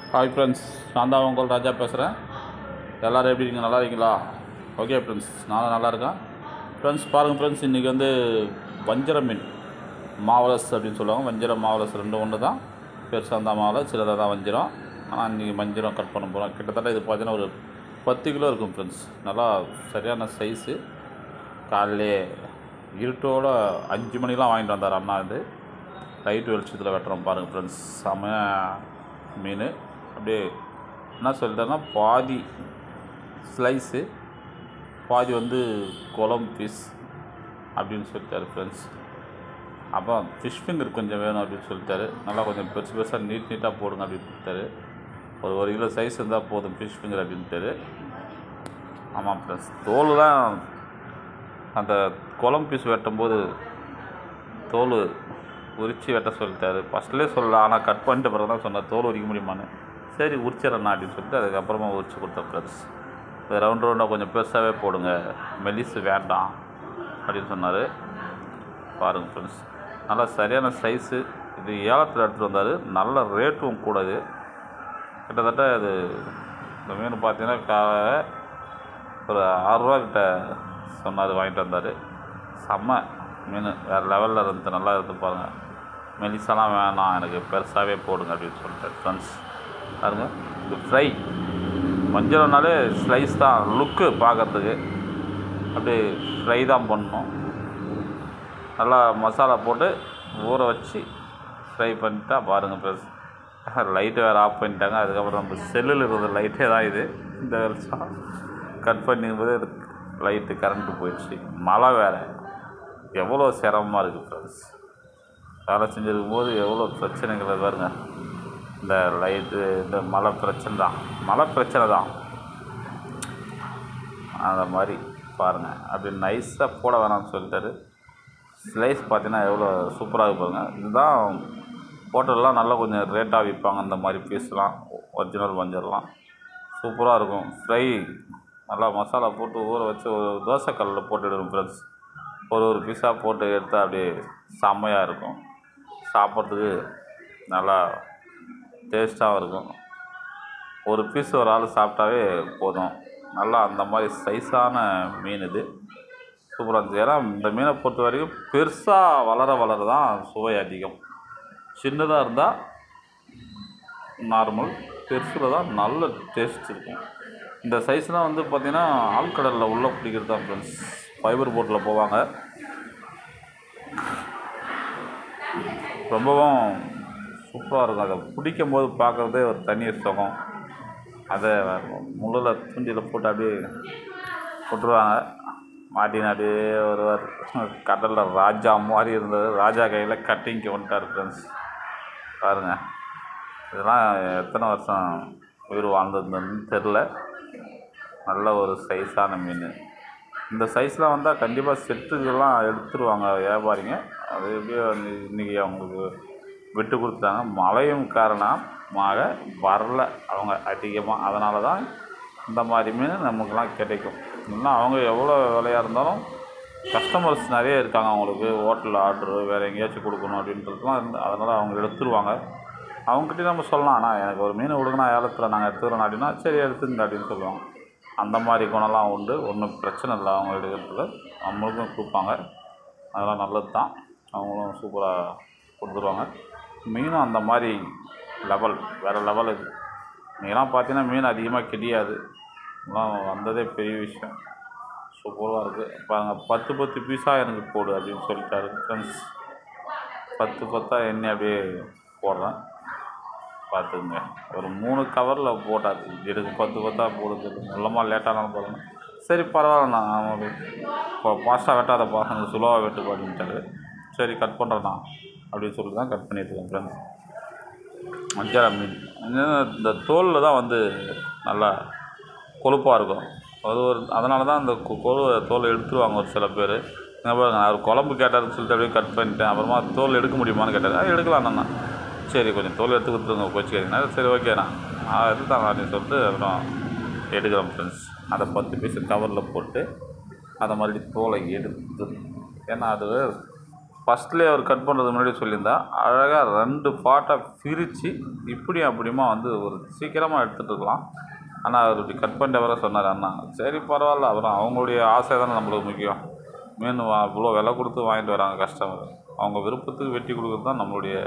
Hi friends நான் தான் உங்கள் ராஜா பேசுகிறேன் எல்லோரும் எப்படி இருக்கீங்க நல்லா இருக்கீங்களா ஓகே ஃப்ரெண்ட்ஸ் நானும் நல்லா இருக்கேன் ஃப்ரெண்ட்ஸ் பாருங்கள் ஃப்ரெண்ட்ஸ் இன்றைக்கி வந்து வஞ்சர மீன் மாவலஸ் அப்படின்னு சொல்லுவாங்க வஞ்சரம் மாவலஸ் ரெண்டும் ஒன்று தான் பெருசாக இருந்தால் மாவலஸ் சிலதாக தான் வஞ்சிரம் ஆனால் இன்றைக்கி வஞ்சிரம் கட் பண்ண போகிறோம் கிட்டத்தட்ட இது பார்த்தீங்கன்னா ஒரு பத்து கிலோ இருக்கும் ஃப்ரெண்ட்ஸ் நல்லா சரியான சைஸு காலையிலே இருட்டோட அஞ்சு மணிக்கெலாம் வாங்கிட்டு வந்தார் அண்ணா வந்து லைட் வெளிச்சத்தில் வெட்டுறோம் பாருங்கள் ஃப்ரெண்ட்ஸ் செம மீன் அப்படியே என்ன சொல்லிட்டாருன்னா பாதி ஸ்லைஸு பாதி வந்து குழம்பு பீஸ் அப்படின்னு சொல்லிட்டாரு ஃப்ரெண்ட்ஸ் அப்புறம் ஃபிஷ் ஃபிங்கர் கொஞ்சம் வேணும் அப்படின்னு சொல்லிட்டாரு நல்லா கொஞ்சம் பெருசு பெருசாக நீட் நீட்டாக போடுங்க அப்படின்னு சொல்லிட்டாரு ஒரு ஒரு கிலோ சைஸ் இருந்தால் போதும் ஃபிஷ் ஃபிங்கர் அப்படின்ட்டாரு ஆமாம் ஃப்ரெண்ட்ஸ் தோல் தான் அந்த குழம்பு பீஸ் வெட்டும்போது தோல் உரித்து வெட்ட சொல்லிட்டாரு ஃபஸ்ட்லேயே சொல்லல ஆனால் கட் பண்ணிட்ட பிறகு தான் சொன்னார் தோல் உரிக்க முடியுமான்னு சரி உரிச்சிடறேண்ணா அப்படின்னு சொல்லிட்டு அதுக்கப்புறமா உரிச்சு கொடுத்தேன் ஃப்ரெண்ட்ஸ் இது ரவுண்ட் ரவுண்டாக கொஞ்சம் பெருசாகவே போடுங்க மெலிசு வேண்டாம் அப்படின்னு சொன்னார் பாருங்கள் ஃப்ரெண்ட்ஸ் நல்லா சரியான சைஸு இது ஏலத்தில் எடுத்துகிட்டு வந்தார் நல்ல ரேட்டும் கூட இது கிட்டத்தட்ட இது இந்த மீன் பார்த்தீங்கன்னா கா ஒரு ஆறுரூவா கிட்ட சொன்னார் வாங்கிட்டு வந்தார் செம்ம மீன் வேறு லெவலில் இருந்து நல்லா இருந்து பாருங்கள் மெலிசாலாம் வேணாம் எனக்கு பெருசாகவே போடுங்க அப்படின்னு சொல்லிட்டு ஃப்ரெண்ட்ஸ் பாருங்க இது ஃப்ரை வஞ்சரம்னாலே ஸ்லைஸ் தான் லுக்கு பார்க்குறதுக்கு அப்படியே ஃப்ரை தான் பண்ணணும் நல்லா மசாலா போட்டு ஊற வச்சு ஃப்ரை பண்ணிட்டா பாருங்கள் ஃப்ரெண்ட்ஸ் லைட்டு வேறு ஆஃப் பண்ணிட்டாங்க அதுக்கப்புறம் நம்ம செல்லில் இருந்த லைட்டே தான் இது இந்த வருஷம் கட் பண்ணும்போது லைட்டு கரண்ட்டு போயிடுச்சு மழை வேறு எவ்வளோ சிரமமாக இருக்குது ஃப்ரெண்ட்ஸ் வேலை செஞ்சிருக்கும் போது எவ்வளோ பிரச்சனைகள் பாருங்க இந்த லைட்டு இந்த மழை பிரச்சனை தான் மழை பிரச்சனை தான் அந்த மாதிரி பாருங்கள் அப்படி நைஸாக போட வேணாம்னு சொல்லிட்டாரு ஸ்லைஸ் பார்த்தீங்கன்னா எவ்வளோ சூப்பராக இருக்கு பாருங்க இதுதான் ஹோட்டல்லாம் நல்லா கொஞ்சம் ரேட்டாக விற்பாங்க இந்த மாதிரி பீஸ்லாம் ஒரிஜினல் வஞ்சர்லாம் சூப்பராக இருக்கும் ஃப்ரை நல்லா மசாலா போட்டு ஊற வச்சு ஒரு தோசைக்கல்லில் போட்டுடுவோம் ஃப்ரெண்ட்ஸ் ஒரு ஒரு பீஸாக போட்டு எடுத்தால் அப்படியே செம்மையாக இருக்கும் சாப்பிட்றதுக்கு நல்லா டேஸ்ட்டாகவும் இருக்கும் ஒரு பீஸ் ஒரு ஆள் சாப்பிட்டாவே போதும் நல்லா அந்த மாதிரி சைஸான மீன் இது சூப்பராக இருந்துச்சு ஏன்னா இந்த மீனை பொறுத்த வரைக்கும் பெருசாக வளர வளர தான் சுவை அதிகம் சின்னதாக இருந்தால் நார்மல் பெருசில் தான் நல்ல டேஸ்ட் இருக்கும் இந்த சைஸ்லாம் வந்து பார்த்திங்கன்னா ஆழ்கடலில் உள்ளே பிடிக்கிறது தான் ஃப்ரெண்ட்ஸ் ஃபைபர் போட்டில் போவாங்க ரொம்பவும் சூப்பராக இருக்கும் அதை பிடிக்கும் போது பார்க்குறதே ஒரு தனி சுகம் அதை முள்ளில் தூண்டியில் போட்டு அப்படியே போட்டுருவாங்க மாட்டின்னு அப்படியே ஒருவர் கடலில் ராஜா மாதிரி இருந்தது ராஜா கையில் கட்டிங்க வந்துட்டார் ஃப்ரெண்ட்ஸ் பாருங்கள் இதெல்லாம் எத்தனை வருஷம் உயிர் வாழ்ந்துருந்ததுன்னு தெரில நல்ல ஒரு சைஸான மீன் இந்த சைஸ்லாம் வந்தால் கண்டிப்பாக செட்டுக்கெல்லாம் எடுத்துருவாங்க வியாபாரிங்க அது எப்படியோ வந்து இன்றைக்கி அவங்களுக்கு விட்டு கொடுத்துட்டாங்க மழையும் காரணமாக வரல அவங்க அதிகமாக அதனால தான் இந்த மாதிரி மீன் நமக்குலாம் கிடைக்கும் இல்லைன்னா அவங்க எவ்வளோ விலையாக இருந்தாலும் கஸ்டமர்ஸ் நிறைய இருக்காங்க அவங்களுக்கு ஹோட்டலில் ஆர்டரு வேறு எங்கேயாச்சும் கொடுக்கணும் அப்படின்றதுலாம் இருந்து அதனால் அவங்க எடுத்துருவாங்க அவங்ககிட்டயும் நம்ம சொல்லலாம் ஆனால் எனக்கு ஒரு மீன் கொடுங்கண்ணா ஏலத்தில் நாங்கள் எடுத்துக்கிறோம் அப்படின்னா சரி எடுத்துங்க அப்படின்னு சொல்லுவாங்க அந்த மாதிரி குணம்லாம் உண்டு ஒன்றும் பிரச்சனை இல்லை அவங்க எடுக்கிறதுல நம்மளுக்கும் கொடுப்பாங்க அதெல்லாம் நல்லது தான் அவங்களும் சூப்பராக கொடுத்துருவாங்க மீனும் அந்த மாதிரி லெவல் வேறு லெவல் இது நீங்களாம் பார்த்தீங்கன்னா மீன் அதிகமாக கிடையாது எல்லாம் வந்ததே பெரிய விஷயம் சூப்பராக இருக்குது பாருங்கள் பத்து பத்து பீஸாக எனக்கு போடு அப்படின்னு சொல்லிட்டாரு ஃப்ரெண்ட்ஸ் பத்து பத்தாக எண்ணெய் அப்படியே போடுறேன் பார்த்துக்குங்க ஒரு மூணு கவரில் போட்டாது எனக்கு பத்து பத்தாக போடுது நல்லமா லேட்டானாலும் பாருங்க சரி பரவாயில்லண்ணா அவன் இப்போ ஃபாஸ்ட்டாக வெட்டாதப்பா கொஞ்சம் ஸ்லோவாக வெட்டு அப்படின்ட்டாரு சரி கட் பண்ணுறேண்ணா அப்படின்னு சொல்லிட்டு தான் கட் பண்ணியிருக்கேன் ஃப்ரெண்ட்ஸ் மஞ்சள் மீன் இந்த தோலில் தான் வந்து நல்லா கொழுப்பாக இருக்கும் அது ஒரு அதனால தான் அந்த கொழு தோலை எடுத்துருவாங்க ஒரு சில பேர் என்ன பாருங்க அவர் குழம்பு கேட்டாருன்னு சொல்லிட்டு அப்படியே கட் பண்ணிட்டேன் அப்புறமா தோல் எடுக்க முடியுமான்னு கேட்டார் அது எடுக்கலாம் அண்ணா சரி கொஞ்சம் தோல் எடுத்து கொடுத்துருங்க கோச்சிக்கிறீங்கன்னா சரி ஓகேண்ணா நான் எடுத்தான் அப்படின்னு சொல்லிட்டு அப்புறம் எடுக்கிறோம் ஃப்ரெண்ட்ஸ் அதை பத்து பீஸ் கவரில் போட்டு அதை மறுபடியும் தோலை எடுத்து ஏன்னா அது ஃபஸ்ட்லேயே அவர் கட் பண்ணுறது முன்னாடி சொல்லியிருந்தா அழகாக ரெண்டு பார்ட்டாக பிரித்து இப்படியும் அப்படியுமா வந்து ஒரு சீக்கிரமாக எடுத்துகிட்டு இருக்கலாம் ஆனால் அவர் இப்படி கட் பண்ணிட்டு வர சொன்னார் அண்ணா சரி பரவாயில்ல அப்புறம் அவங்களுடைய ஆசை தானே நம்மளுக்கு முக்கியம் மீன் வா இவ்வளோ விலை கொடுத்து வாங்கிட்டு வராங்க கஸ்டமர் அவங்க விருப்பத்துக்கு வெட்டி கொடுக்குறது தான் நம்மளுடைய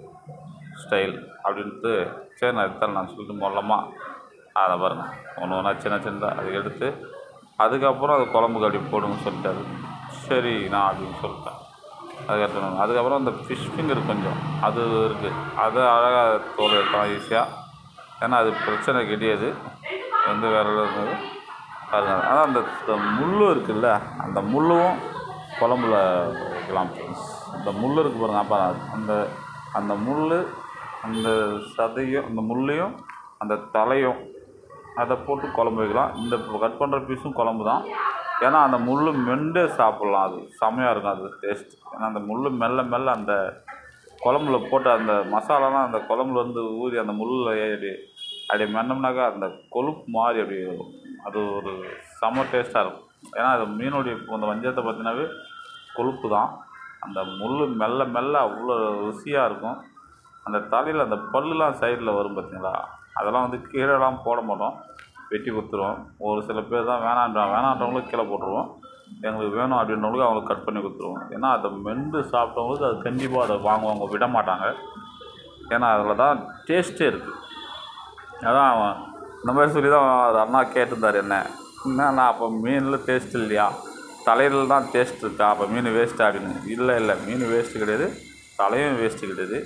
ஸ்டைல் அப்படின்ட்டு சரி நான் எடுத்தேன் நான் சொல்லிட்டு மொல்லமாக அதை பாருங்க ஒன்று ஒன்றா சின்ன சின்னதாக அதை எடுத்து அதுக்கப்புறம் அது குழம்புக்கு அப்படி போடுங்க சொல்லிட்டாரு சரி நான் அப்படின்னு சொல்லிட்டேன் அது எடுத்துணும் அதுக்கப்புறம் அந்த ஃபிஷ் ஃபிங்கர் கொஞ்சம் அது இருக்குது அதை அழகாக தோல் எடுக்கலாம் ஈஸியாக ஏன்னா அது பிரச்சனை கிடையாது எந்த வேலை இருந்தது பாருங்க ஆனால் அந்த த- முள்ளு இருக்குல்ல அந்த முள்ளும் குழம்புல வைக்கலாம் friends. அந்த முள் இருக்கு பாருங்க அப்போ அந்த அந்த முள் அந்த சதையும் அந்த முள்ளையும் அந்த தலையும் அதை போட்டு குழம்பு வைக்கலாம் இந்த கட் பண்ணுற பீஸும் குழம்பு தான் ஏன்னா அந்த முள் மெண்டு சாப்பிட்லாம் அது செம்மையாக இருக்கும் அது டேஸ்ட் ஏன்னா அந்த முள் மெல்ல மெல்ல அந்த குழம்புல போட்டு அந்த மசாலாலாம் அந்த குழம்புல வந்து ஊறி அந்த முள்ளில் ஏறி அப்படி மென்னோம்னாக்கா அந்த கொழுப்பு மாதிரி அப்படி வரும். அது ஒரு செம்ம டேஸ்ட்டாக இருக்கும் ஏன்னா அது மீனுடைய அந்த வஞ்சத்தை பார்த்தீங்கன்னாவே கொழுப்பு தான் அந்த முள் மெல்ல மெல்ல அவ்வளோ ருசியாக இருக்கும் அந்த தலையில் அந்த பல்லுலாம் சைடில் வரும் பார்த்தீங்களா அதெல்லாம் வந்து கீழேலாம் போட மாட்டோம் வெட்டி கொடுத்துருவோம் ஒரு சில பேர் தான் வேணான்றாங்க வேணான்றவங்களுக்கு கீழே போட்டுருவோம் எங்களுக்கு வேணும் அப்படின்றவங்களுக்கு அவங்களுக்கு கட் பண்ணி கொடுத்துருவோம் ஏன்னா அதை மென்று சாப்பிட்டவங்களுக்கு அது கண்டிப்பாக அதை வாங்குவாங்க விட மாட்டாங்க ஏன்னா அதில் தான் டேஸ்ட்டே இருக்குது அதான் அவன் இந்த மாதிரி சொல்லி தான் அது அண்ணா கேட்டிருந்தார் என்ன என்னண்ணா அப்போ மீனில் டேஸ்ட் இல்லையா தலையில் தான் டேஸ்ட் இருக்கா அப்போ மீன் வேஸ்ட் அப்படின்னு இல்லை இல்லை மீன் வேஸ்ட்டு கிடையாது தலையும் வேஸ்ட்டு கிடையாது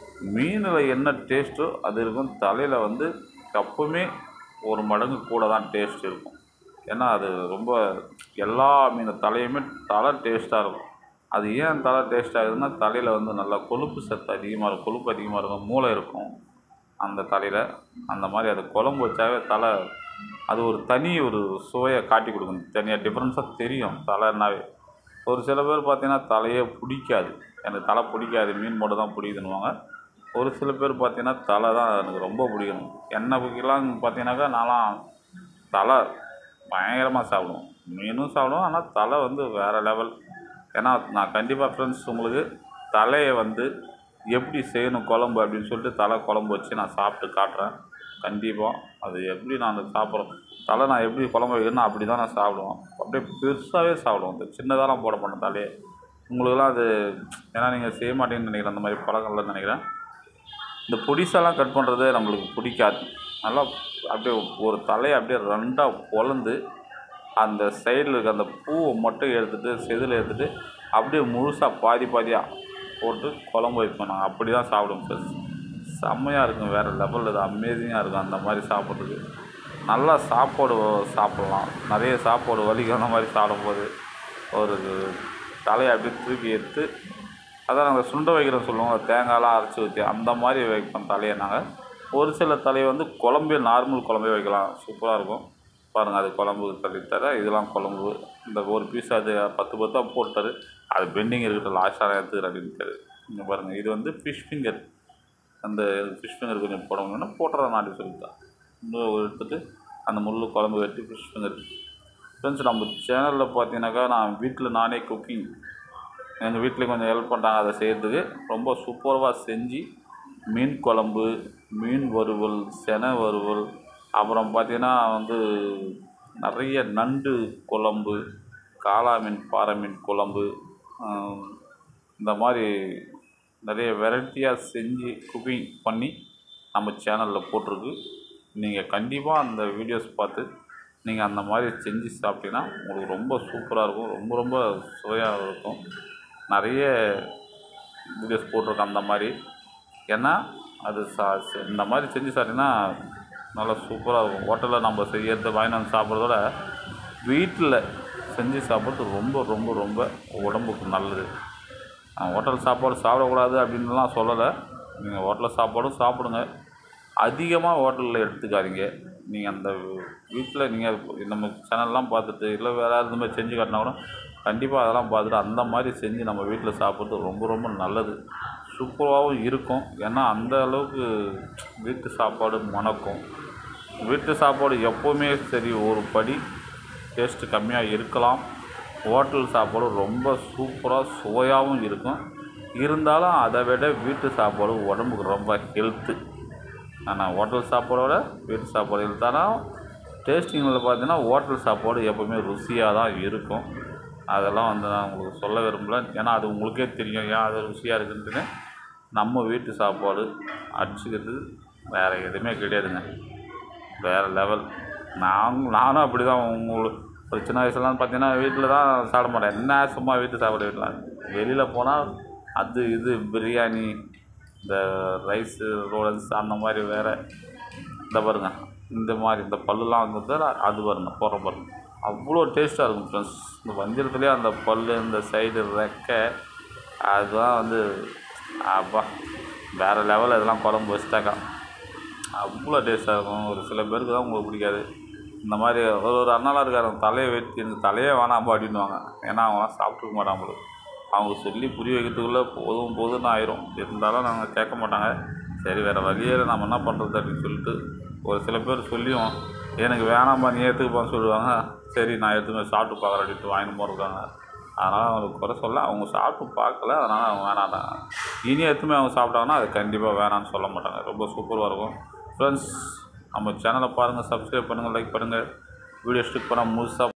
மீனில் என்ன டேஸ்ட்டோ அது இருக்கும் தலையில் வந்து எப்பவுமே ஒரு மடங்கு கூட தான் டேஸ்ட் இருக்கும் ஏன்னா அது ரொம்ப எல்லா மீன் தலையுமே தலை டேஸ்ட்டாக இருக்கும் அது ஏன் தலை டேஸ்ட் ஆகுதுன்னா தலையில் வந்து நல்லா கொழுப்பு சத்து அதிகமாக இருக்கும் கொழுப்பு அதிகமாக இருக்கும் மூளை இருக்கும் அந்த தலையில் அந்த மாதிரி அது குழம்பு வச்சாவே தலை அது ஒரு தனி ஒரு சுவையை காட்டி கொடுக்கும் தனியாக டிஃப்ரென்ஸாக தெரியும் தலைன்னாவே ஒரு சில பேர் பார்த்தீங்கன்னா தலையே பிடிக்காது எனக்கு தலை பிடிக்காது மீன் மட்டும் தான் பிடிக்குதுன்னுவாங்க ஒரு சில பேர் பார்த்தீங்கன்னா தலை தான் எனக்கு ரொம்ப பிடிக்கும் எண்ணெய் புக்கிலாம் பார்த்தீங்கன்னாக்கா நான்லாம் தலை பயங்கரமாக சாப்பிடுவோம் மீனும் சாப்பிடுவோம் ஆனால் தலை வந்து வேறு லெவல் ஏன்னா நான் கண்டிப்பாக ஃப்ரெண்ட்ஸ் உங்களுக்கு தலையை வந்து எப்படி செய்யணும் குழம்பு அப்படின்னு சொல்லிட்டு தலை குழம்பு வச்சு நான் சாப்பிட்டு காட்டுறேன் கண்டிப்பாக அது எப்படி நான் சாப்பிட்றோம் தலை நான் எப்படி குழம்பு வைக்கணும் அப்படி தான் நான் சாப்பிடுவோம் அப்படியே பெருசாகவே சாப்பிடுவோம் இந்த சின்னதாலாம் போட மாட்டேன் தலையே உங்களுக்குலாம் அது ஏன்னா நீங்கள் செய்ய மாட்டீங்கன்னு நினைக்கிறேன் அந்த மாதிரி பழக்கம் இல்லைன்னு நினைக்கிறேன் இந்த பொடிசெல்லாம் கட் பண்ணுறது நம்மளுக்கு பிடிக்காது நல்லா அப்படியே ஒரு தலையை அப்படியே ரெண்டாக பொளந்து அந்த சைடில் இருக்க அந்த பூவை மட்டும் எடுத்துட்டு செதில் எடுத்துட்டு அப்படியே முழுசாக பாதி பாதியாக போட்டு குழம்பு வைப்போம் நாங்கள் அப்படி தான் சாப்பிடுவோம் சார் செம்மையாக இருக்கும் வேறு லெவலில் இது அமேசிங்காக இருக்கும் அந்த மாதிரி சாப்பிட்றதுக்கு நல்லா சாப்பாடு சாப்பிட்லாம் நிறைய சாப்பாடு வலிக்கும் அந்த மாதிரி சாப்பிடும்போது ஒரு தலையை அப்படியே தூக்கி எடுத்து அதான் நாங்கள் சுண்டை வைக்கிறோம் சொல்லுவோம் தேங்காயெலாம் அரைச்சி ஊற்றி அந்த மாதிரி வைப்போம் தலையை நாங்கள் ஒரு சில தலையை வந்து குழம்பே நார்மல் குழம்பே வைக்கலாம் சூப்பராக இருக்கும் பாருங்கள் அது குழம்பு தள்ளித்தர இதெல்லாம் குழம்பு இந்த ஒரு பீஸ் அது பத்து பத்தா போட்டார் அது பெண்டிங் இருக்கட்டும் லாஸ்ட்டாக எடுத்துக்கிறேன் அப்படின்ட்டாரு இங்கே பாருங்கள் இது வந்து ஃபிஷ் ஃபிங்கர் அந்த ஃபிஷ் ஃபிங்கர் கொஞ்சம் போடணும்னா போட்டுறேன் நாட்டி சொல்லித்தான் இன்னும் எடுத்துட்டு அந்த முள் குழம்பு வெட்டி ஃபிஷ் ஃபிங்கர் ஃப்ரெண்ட்ஸ் நம்ம சேனலில் பார்த்தீங்கன்னாக்கா நான் வீட்டில் நானே குக்கிங் எங்கள் வீட்டில் கொஞ்சம் ஹெல்ப் பண்ணுறாங்க அதை செய்கிறதுக்கு ரொம்ப சூப்பராக செஞ்சு மீன் குழம்பு மீன் வறுவல் செனை வறுவல் அப்புறம் பார்த்தீங்கன்னா வந்து நிறைய நண்டு குழம்பு காளா மீன் பாறை மீன் குழம்பு ஆம், இந்த மாதிரி நிறைய வெரைட்டியாக செஞ்சு குக்கிங் பண்ணி நம்ம சேனலில் போட்டிருக்கு நீங்கள் கண்டிப்பாக அந்த வீடியோஸ் பார்த்து நீங்கள் அந்த மாதிரி செஞ்சு சாப்பிட்டீங்கன்னா உங்களுக்கு ரொம்ப சூப்பராக இருக்கும் ரொம்ப ரொம்ப சுவையாக இருக்கும் நிறைய வீடியோஸ் போட்டிருக்கேன் அந்த மாதிரி ஏன்னா அது சா செ- இந்த மாதிரி செஞ்சு சாப்பிட்டீங்கன்னா நல்லா சூப்பராக இருக்கும் ஹோட்டலில் நம்ம செய்யறது வாங்கி வந்து சாப்பிட்றதோட வீட்டில் செஞ்சு சாப்பிட்றது ரொம்ப ரொம்ப ரொம்ப உடம்புக்கு நல்லது நான் ஹோட்டல் சாப்பாடு சாப்பிடக்கூடாது அப்படின்லாம் சொல்லலை நீங்கள் ஹோட்டல் சாப்பாடும் சாப்பிடுங்க அதிகமாக ஹோட்டலில் எடுத்துக்காதீங்க நீங்கள் அந்த வீட்டில் நீங்கள் நம்ம சேனல்லாம் பார்த்துட்டு இல்லை வேறு யாராவது இந்த மாதிரி செஞ்சு காட்டினா கூட கண்டிப்பாக அதெல்லாம் பார்த்துட்டு அந்த மாதிரி செஞ்சு நம்ம வீட்டில் சாப்பிட்றது ரொம்ப ரொம்ப நல்லது சூப்பராகவும் இருக்கும் ஏன்னா அந்த அளவுக்கு வீட்டு சாப்பாடு மணக்கும் வீட்டு சாப்பாடு எப்போவுமே சரி ஒரு படி டேஸ்ட்டு கம்மியாக இருக்கலாம் ஹோட்டல் சாப்பாடு ரொம்ப சூப்பராக சுவையாகவும் இருக்கும் இருந்தாலும் அதை விட வீட்டு சாப்பாடு உடம்புக்கு ரொம்ப ஹெல்த்து ஆனால் ஹோட்டல் சாப்பாடோட வீட்டு சாப்பாடு ஹெல்த்தானால் டேஸ்டிங்கில் பார்த்தீங்கன்னா ஹோட்டல் சாப்பாடு எப்போவுமே ருசியாக தான் இருக்கும் அதெல்லாம் வந்து நான் உங்களுக்கு சொல்ல விரும்பல ஏன்னா அது உங்களுக்கே தெரியும் ஏன் அது ருசியாக இருக்குன்ட்டுன்னு நம்ம வீட்டு சாப்பாடு அடிச்சுக்கிறது வேறு எதுவுமே கிடையாதுங்க வேறு லெவல் நான் நானும் அப்படி தான் உங்களுக்கு ஒரு சின்ன வயசுலாம் பார்த்தீங்கன்னா வீட்டில் தான் சாப்பிட மாட்டேன் என்ன சும்மா வீட்டு சாப்பாடு வீட்டில் வெளியில் போனால் அது இது பிரியாணி இந்த ரைஸு ரோலன்ஸ் அந்த மாதிரி வேறு இந்த பாருங்க இந்த மாதிரி இந்த பல்லுலாம் வந்து அது பாருங்க போடுற பாருங்க அவ்வளோ டேஸ்ட்டாக இருக்கும் ஃப்ரெண்ட்ஸ் இந்த வஞ்சிரத்துலேயே அந்த பல் இந்த சைடு ரெக்கை அதுதான் வந்து அப்பா வேறு லெவலில் இதெல்லாம் குழம்பு வச்சுட்டாக்கா அவ்வளோ டேஸ்ட்டாக இருக்கும் ஒரு சில பேருக்கு தான் உங்களுக்கு பிடிக்காது இந்த மாதிரி ஒரு ஒரு அண்ணாலாம் இருக்காரு அவங்க தலையை வெட்டி எனக்கு தலையே வேணாம்பா அப்படின்னுவாங்க ஏன்னா அவங்களாம் சாப்பிட்டுக்க மாட்டாங்க போல அவங்க சொல்லி புரிய வைக்கிறதுக்குள்ளே போதும் போதும்னு ஆயிரும் இருந்தாலும் நாங்கள் கேட்க மாட்டாங்க சரி வேறு வழியே இல்லை நம்ம என்ன பண்ணுறது அப்படின்னு சொல்லிட்டு ஒரு சில பேர் சொல்லியும் எனக்கு வேணாம்ப்பா நீ எடுத்துக்கப்பான்னு சொல்லுவாங்க சரி நான் எடுத்துக்க சாப்பிட்டு பார்க்குறேன் அப்படின்ட்டு வாங்கிட்டு போயிருக்காங்க அதனால் அவங்களுக்கு குறை சொல்ல அவங்க சாப்பிட்டு பார்க்கல அதனால் அவங்க வேணாட்டாங்க இனி எத்துமே அவங்க சாப்பிட்டாங்கன்னா அது கண்டிப்பாக வேணான்னு சொல்ல மாட்டாங்க ரொம்ப சூப்பராக இருக்கும் ஃப்ரெண்ட்ஸ் நம்ம சேனலை பாருங்கள் சப்ஸ்கிரைப் பண்ணுங்கள் லைக் பண்ணுங்கள் வீடியோ ஸ்டிக் பண்ணால் முழுசாக